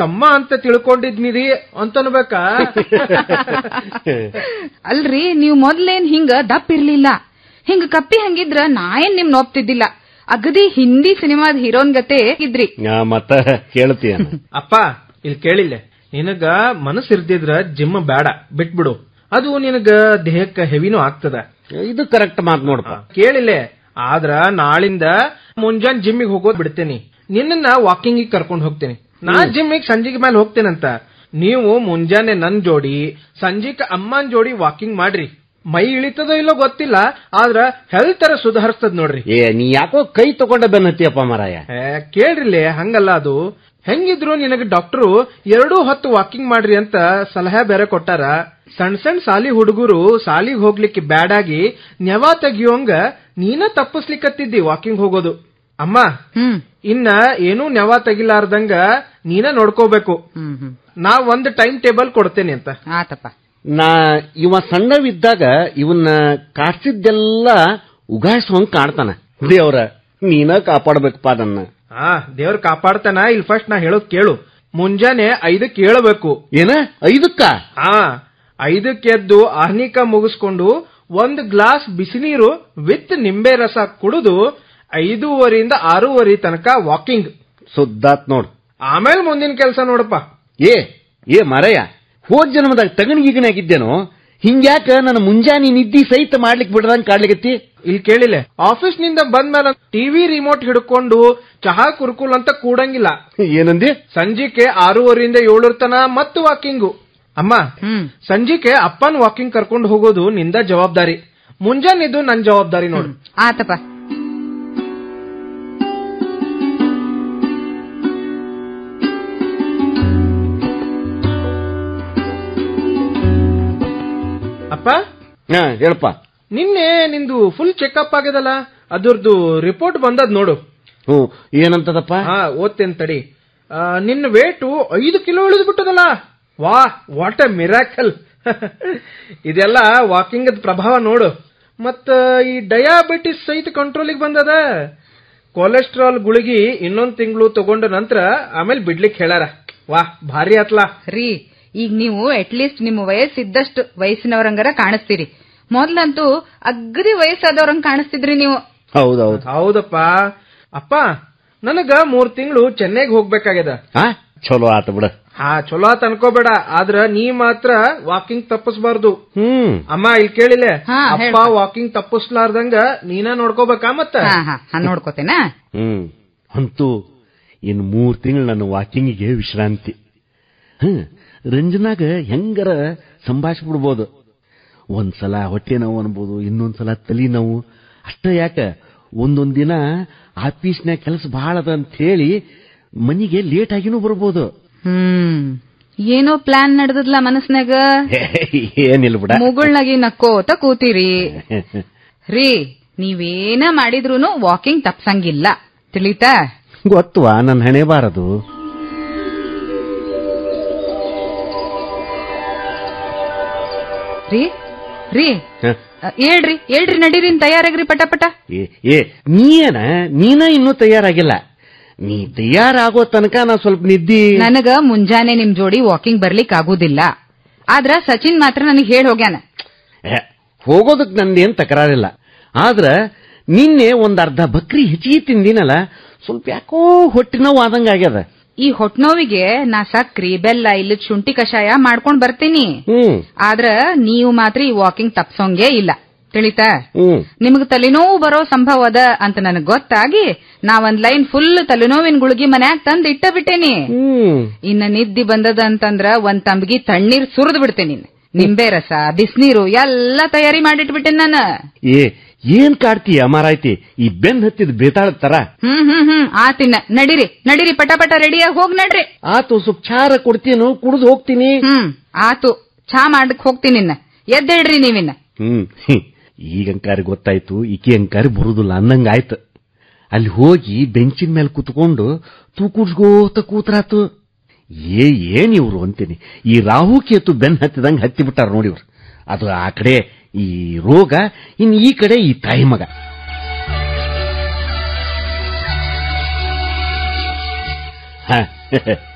ತಮ್ಮ ಅಂತ ತಿಳ್ಕೊಂಡಿದ್ನಿರಿ ಅಂತ ಅನ್ಬೇಕಾ ಅಲ್ರಿ ನೀವ್ ಮೊದ್ಲೇನ್ ಹಿಂಗ ದಪ್ಪ ಇರ್ಲಿಲ್ಲ ಹಿಂಗ ಕಪ್ಪಿ ಹಂಗಿದ್ರ ನಾ ಏನ್ ನಿಮ್ ನೋಪ್ತಿದ್ದಿಲ್ಲ ಅಗದಿ ಹಿಂದಿ ಸಿನಿಮಾದ ಹೀರೋನ್ ಗತೆ ಇದ್ರಿ ಆ, ಮತ್ತ ಕೇಳ್ತೀಯ ಅಪ್ಪ ಇಲ್ಲಿ ಕೇಳಿಲ್ಲ ನಿನಗ ಮನಸ್ಸು ಇರ್ದಿದ್ರ ಜಿಮ್ ಬೇಡ ಬಿಟ್ಬಿಡು ಅದು ನಿನಗ ದೇಹಕ್ಕ ಹೆವಿನೂ ಆಗ್ತದ ಇದು ಕರೆಕ್ಟ್ ಮಾತು ನೋಡಪ್ಪ ಕೇಳಿಲ್ಲ ಆದ್ರ ನಾಳಿಂದ ಮುಂಜಾನೆ ಜಿಮ್ಮಿಗೆ ಹೋಗೋದ್ ಬಿಡ್ತೇನಿ ನಿನ್ನ ವಾಕಿಂಗ್ ಕರ್ಕೊಂಡು ಹೋಗ್ತೇನೆ ನಾ ಜಿಮ್ಮಿಗೆ ಸಂಜೆಗೆ ಮೇಲೆ ಹೋಗ್ತೇನಂತ ನೀವು ಮುಂಜಾನೆ ನನ್ ಜೋಡಿ ಸಂಜೆಕ ಅಮ್ಮನ್ ಜೋಡಿ ವಾಕಿಂಗ್ ಮಾಡ್ರಿ ಮೈ ಇಳಿತದೋ ಇಲ್ಲೋ ಗೊತ್ತಿಲ್ಲ ಆದ್ರ ಹೆಲ್ತ್ ತರ ಸುಧಾರಿಸ್ತದ ನೋಡ್ರಿ ಏ ನೀ ಯಾಕೋ ಕೈ ತಗೊಂಡ ಬೆನ್ನತ್ತಿಯಪ್ಪ ಮಾರಾಯ ಏ, ಕೇಳ್ರಿಲೆ ಹಂಗಲ್ಲ ಅದು ಹೆಂಗಿದ್ರು ನಿನಗೆ ಡಾಕ್ಟರು ಎರಡೂ ಹೊತ್ತು ವಾಕಿಂಗ್ ಮಾಡ್ರಿ ಅಂತ ಸಲಹೆ ಬೇರೆ ಕೊಟ್ಟಾರ ಸಣ್ಣ ಸಣ್ಣ ಸಾಲಿ ಹುಡುಗರು ಸಾಲಿಗೆ ಹೋಗ್ಲಿಕ್ಕೆ ಬ್ಯಾಡಾಗಿ ನೆವ ತೆಗಿಯೋಂಗ ನೀನ ತಪ್ಪಿಸ್ಲಿಕ್ಕತ್ತಿದ್ದಿ ವಾಕಿಂಗ್ ಹೋಗೋದು ಅಮ್ಮ ಹ್ಮ್ ಇನ್ನ ಏನೂ ನೆವ ತೆಗಿಲಾರ್ದಂಗ ನೀನ ನೋಡ್ಕೋಬೇಕು ಹ್ಮ್ ಹ್ಮ್ ನಾ ಒಂದ್ ಟೈಮ್ ಟೇಬಲ್ ಕೊಡ್ತೇನೆ ಅಂತ ಆತಪ್ಪ ನಾ ಇವ ಸಣ್ಣವಿದ್ದಾಗ ಇವನ್ನ ಕಾಡ್ಸಿದ್ದೆಲ್ಲ ಉಗಾಯಿಸುವಂಗ್ ಕಾಡ್ತಾನ ದೇವ್ರ ನೀನ ಕಾಪಾಡ್ಬೇಕಪ್ಪ ಅದನ್ನ ಆ ದೇವ್ರ ಕಾಪಾಡ್ತಾನ ಇಲ್ಲಿ ಫಸ್ಟ್ ನಾ ಹೇಳೋದ್ ಕೇಳು ಮುಂಜಾನೆ ಐದಕ್ಕೆ ಏಳಬೇಕು ಏನ ಐದಕ್ಕ ಆ ಐದಕ್ಕೆ ಎದ್ದು ಆಹ್ನಿಕ ಮುಗಿಸ್ಕೊಂಡು ಒಂದ್ ಗ್ಲಾಸ್ ಬಿಸಿನೀರು ವಿತ್ ನಿಂಬೆ ರಸ ಕುಡಿದು ಐದೂವರೆಯಿಂದ ಆರೂವರೆ ತನಕ ವಾಕಿಂಗ್ ಸುದ್ದಾತ್ ನೋಡ್ ಆಮೇಲೆ ಮುಂದಿನ ಕೆಲಸ ನೋಡಪ್ಪ ಏ ಏ ಮಾರಯ್ಯ ಹೋದ್ ಜನ್ಮದಾಗ ತಗಣಿಗಿಗನೆ ಆಗಿದ್ದೇನೋ ಹಿಂಗ್ಯಾಕ ನನ್ನ ಮುಂಜಾನೆ ನಿದ್ದಿ ಸಹಿತ ಮಾಡ್ಲಿಕ್ ಬಿಡ್ದಂಗ್ ಕಾಡ್ಲಿಕತ್ತಿ ಇಲ್ಲಿ ಕೇಳಿಲ್ಲ ಆಫೀಸ್ ನಿಂದ ಬಂದ್ಮೇಲೆ ಟಿವಿ ರಿಮೋಟ್ ಹಿಡ್ಕೊಂಡು ಚಹಾ ಕುರ್ಕುಲ್ ಅಂತ ಕೂಡಂಗಿಲ್ಲ ಏನಂದಿ ಸಂಜಿಕೆ ಆರೂವರೆಯಿಂದ ಏಳರ ತನ ಮತ್ತು ವಾಕಿಂಗು ಅಮ್ಮ ಹ್ಮ್ ಸಂಜಿಕೆ ಅಪ್ಪನ್ ವಾಕಿಂಗ್ ಕರ್ಕೊಂಡು ಹೋಗೋದು ನಿಂದ ಜವಾಬ್ದಾರಿ ಮುಂಜಾನೆ ಇದು ನನ್ ಜವಾಬ್ದಾರಿ ನೋಡು ಆತಪ್ಪ ಅಪ್ಪ ಹಾ ಹೇಳಪ್ಪ ನಿನ್ನೆ ನಿಂದು ಫುಲ್ ಚೆಕಪ್ ಆಗ್ಯದಲ್ಲ ಅದ್ರದ್ದು ರಿಪೋರ್ಟ್ ಬಂದದ್ ನೋಡು ಹ್ಞೂ ಏನಂತದಪ್ಪ ಹಾ ಓದ್ತೇನ್ ತಡಿ ಆ, ನಿನ್ನ ವೇಟು ಐದು ಕಿಲೋ ಇಳಿದು ಬಿಟ್ಟದಲ್ಲ ವಾ ವಾಟ್ ಅ ಮಿರಾಕಲ್ ಇದೆಲ್ಲ ವಾಕಿಂಗ್ ಪ್ರಭಾವ ನೋಡು ಮತ್ತ ಈ ಡಯಾಬಿಟಿಸ್ ಸಹಿತ ಕಂಟ್ರೋಲಿಗೆ ಬಂದದ ಕೊಲೆಸ್ಟ್ರಾಲ್ ಗುಳಿಗಿ ಇನ್ನೊಂದ್ ತಿಂಗಳು ತಗೊಂಡ ನಂತರ ಆಮೇಲೆ ಬಿಡ್ಲಿಕ್ಕೆ ಹೇಳಾರ ವಾ ಭಾರಿ ಆತ್ಲಾ ರೀ ಈಗ ನೀವು ಅಟ್ಲೀಸ್ಟ್ ನಿಮ್ಮ ವಯಸ್ಸಿದ್ದಷ್ಟು ವಯಸ್ಸಿನವರಂಗರ ಕಾಣಿಸ್ತೀರಿ ಮೊದ್ಲಂತೂ ಅಗ್ರಿ ವಯಸ್ಸಾದವ್ರಂಗ್ ಕಾಣಿಸ್ತಿದ್ರಿ ನೀವು ಹೌದೌದು ಹೌದಪ್ಪ ಅಪ್ಪ ನನಗ ಮೂರ್ ತಿಂಗಳು ಚೆನ್ನೈಗೆ ಹೋಗ್ಬೇಕಾಗ್ಯದ ಹಾ ಚಲೋ ಆತ ಬಿಡ ಹಾ ಚಲೋ ಆತ್ ಅನ್ಕೋಬೇಡ ಆದ್ರ ನೀ ಮಾತ್ರ ವಾಕಿಂಗ್ ತಪ್ಪಿಸ್ಬಾರ್ದು ಹ್ಮ್ ಅಮ್ಮ ಇಲ್ಲಿ ಕೇಳಿಲ್ಲ ಹಾ, ಅಪ್ಪ ಹೇಳ್ಪ. ವಾಕಿಂಗ್ ತಪ್ಪಿಸ್ಲಾರ್ದಂಗ ನೀನ ನೋಡ್ಕೋಬೇಕಾ ಮತ್ತ ಹಾ ಹಾ ಹಾ ನೋಡ್ಕೋತೇನಾ ಹ್ಮ್ ಅಂತೂ ಇನ್ ಮೂರ್ ತಿಂಗಳು ನನ್ನ ವಾಕಿಂಗಿಗೆ ವಿಶ್ರಾಂತಿ ಹ್ಮ್ ರಂಜನಾಗ ಹೆಂಗರ ಸಂಭಾಷಿಸ್ಬಿಡ್ಬೋದು ಒಂದ್ಸಲ ಹೊಟ್ಟೆ ನೋವು ಅನ್ಬೋದು ಇನ್ನೊಂದ್ಸಲ ತಲಿ ನೋವು ಅಷ್ಟ ಯಾಕ ಒಂದೊಂದ್ ದಿನ ಆಫೀಸ್ನ್ಯಾಗ ಕೆಲಸ ಬಹಳ ಅದ ಅಂತ ಹೇಳಿ ಮನಿಗೆ ಲೇಟ್ ಆಗಿನೂ ಬರ್ಬೋದು ಹ್ಮ್ ಏನೋ ಪ್ಲಾನ್ ನಡೆದದ್ಲ ಮನಸ್ನಾಗ ಏನಿಲ್ಲ ಬಿಡ ಮುಗುಳ್ನಾಗಿ ನಕ್ಕೋತ ಕೂತೀರಿ ರೀ ನೀವೇನ ಮಾಡಿದ್ರೂನು ವಾಕಿಂಗ್ ತಪ್ಸಂಗಿಲ್ಲ ತಿಳಿತಾ ಗೊತ್ತವಾ ನನ್ನ ಹಣೆ ಬಾರದು ರೀ ರೀ ಹ? ಅ, ಹೇಳ್ರಿ ಹೇಳ್ರಿ ನಡೀರಿ ತಯಾರಾಗ್ರಿ ಪಟ ಪಟ ಏ ಏ ನೀನ ನೀನ ಇನ್ನೂ ತಯಾರಾಗಿಲ್ಲ ನೀ ತಯಾರಾಗೋ ತನಕ ನಾ ಸ್ವಲ್ಪ ನಿದ್ದಿ ನನಗ ಮುಂಜಾನೆ ನಿಮ್ ಜೋಡಿ ವಾಕಿಂಗ್ ಬರ್ಲಿಕ್ ಆಗುದಿಲ್ಲ ಆದ್ರ ಸಚಿನ್ ಮಾತ್ರ ನನಗ್ ಹೇಳಿ ಹೋಗ್ಯಾನ ಏ, ಹೋಗೋದಕ್ ನಂದೇನ್ ತಕರಾರಿಲ್ಲ ಆದ್ರ ನಿನ್ನೆ ಒಂದ್ ಅರ್ಧ ಬಕ್ರಿ ಹೆಚ್ಚಿಗೆ ತಿಂದಿನಲ್ಲ ಸ್ವಲ್ಪ ಯಾಕೋ ಹೊಟ್ಟೆ ನೋವು ಆದಂಗ ಆಗ್ಯದ ಈ ಹೊಟ್ನೋವಿಗೆ ನಾ ಸಕ್ರಿ ಬೆಲ್ಲ ಇಲ್ಲದ ಶುಂಠಿ ಕಷಾಯ ಮಾಡ್ಕೊಂಡ್ ಬರ್ತೀನಿ ಹ್ಮ್ ಆದ್ರ ನೀವು ಮಾತ್ರ ಈ ವಾಕಿಂಗ್ ತಪ್ಸೋಂಗೇ ಇಲ್ಲ ತಿಳಿತಾ ಹ್ಮ್ ನಿಮಗ್ ತಲೆನೋವು ಬರೋ ಸಂಭವ ಅದ ಅಂತ ನನಗ್ ಗೊತ್ತಾಗಿ ನಾ ಒಂದ್ ಲೈನ್ ಫುಲ್ ತಲೆನೋವಿನ ಗುಳಿಗಿ ಮನ್ಯಾಗ ತಂದ್ ಇಟ್ಟ ಬಿಟ್ಟೇನಿ ಹ್ಮ್ ಇನ್ನ ನಿದ್ದಿ ಬಂದದ ಅಂತಂದ್ರ ಒಂದ್ ತಂಬ್ಗಿ ತಣ್ಣೀರ್ ಸುರಿದ್ ಬಿಡ್ತೇನಿ ನಿಂಬೆ ರಸ ಬಿಸ್ನೀರು ಎಲ್ಲಾ ತಯಾರಿ ಮಾಡಿಟ್ಬಿಟ್ಟೇನಿ ನಾನು ಏ ಏನ್ ಕಾಡ್ತೀಯ ಮಾರಾಯ್ತಿ ಈ ಬೆನ್ ಹತ್ತಿದ ಬೇತಾಳ ತರ ಹ್ಮ್ ಹ್ಮ್ ಹ್ಮ್ ಆತಿನ್ನ ನಡಿರಿ ನಡಿರಿ ಪಟ ಪಟ ರೆಡಿಯಾಗಿ ಹೋಗ್ ನಡ್ರಿ ಆತು ಸ್ವಲ್ಪ ಚಾರ ಕೊಡ್ತೀನು ಕುಡಿದು ಹೋಗ್ತೀನಿ ಹ್ಮ್ ಆತು ಚಾ ಮಾಡಕ್ ಹೋಗ್ತೀನಿ ಇನ್ನ ಎದ್ದೇಳ್ರಿ ನೀವಿನ್ನ ಹ್ಮ್ ಹ್ಮ್. ಈಗ ಅಂಕಾರಿ ಗೊತ್ತಾಯ್ತು ಈಕೆ ಅಂಕಾರಿ ಬರುದಿಲ್ಲ ಅನ್ನಂಗ ಆಯ್ತು ಅಲ್ಲಿ ಹೋಗಿ ಬೆಂಚಿನ ಮೇಲೆ ಕುತ್ಕೊಂಡು ತೂಕುಡ್ಸ್ಗೋತ ಕೂತ್ರಾತು ಏ ಏನ್ ಇವ್ರು ಅಂತೀನಿ ಈ ರಾಹು ಕೇತು ಬೆನ್ ಹತ್ತಿದಂಗ ಹತ್ತಿ ಬಿಟ್ಟಾರ ನೋಡಿ ಇವ್ರು ಅದು ಆ ಕಡೆ ಈ ರೋಗ ಇನ್ ಈ ಕಡೆ ಈ ತಾಯಿ ಮಗ ಹ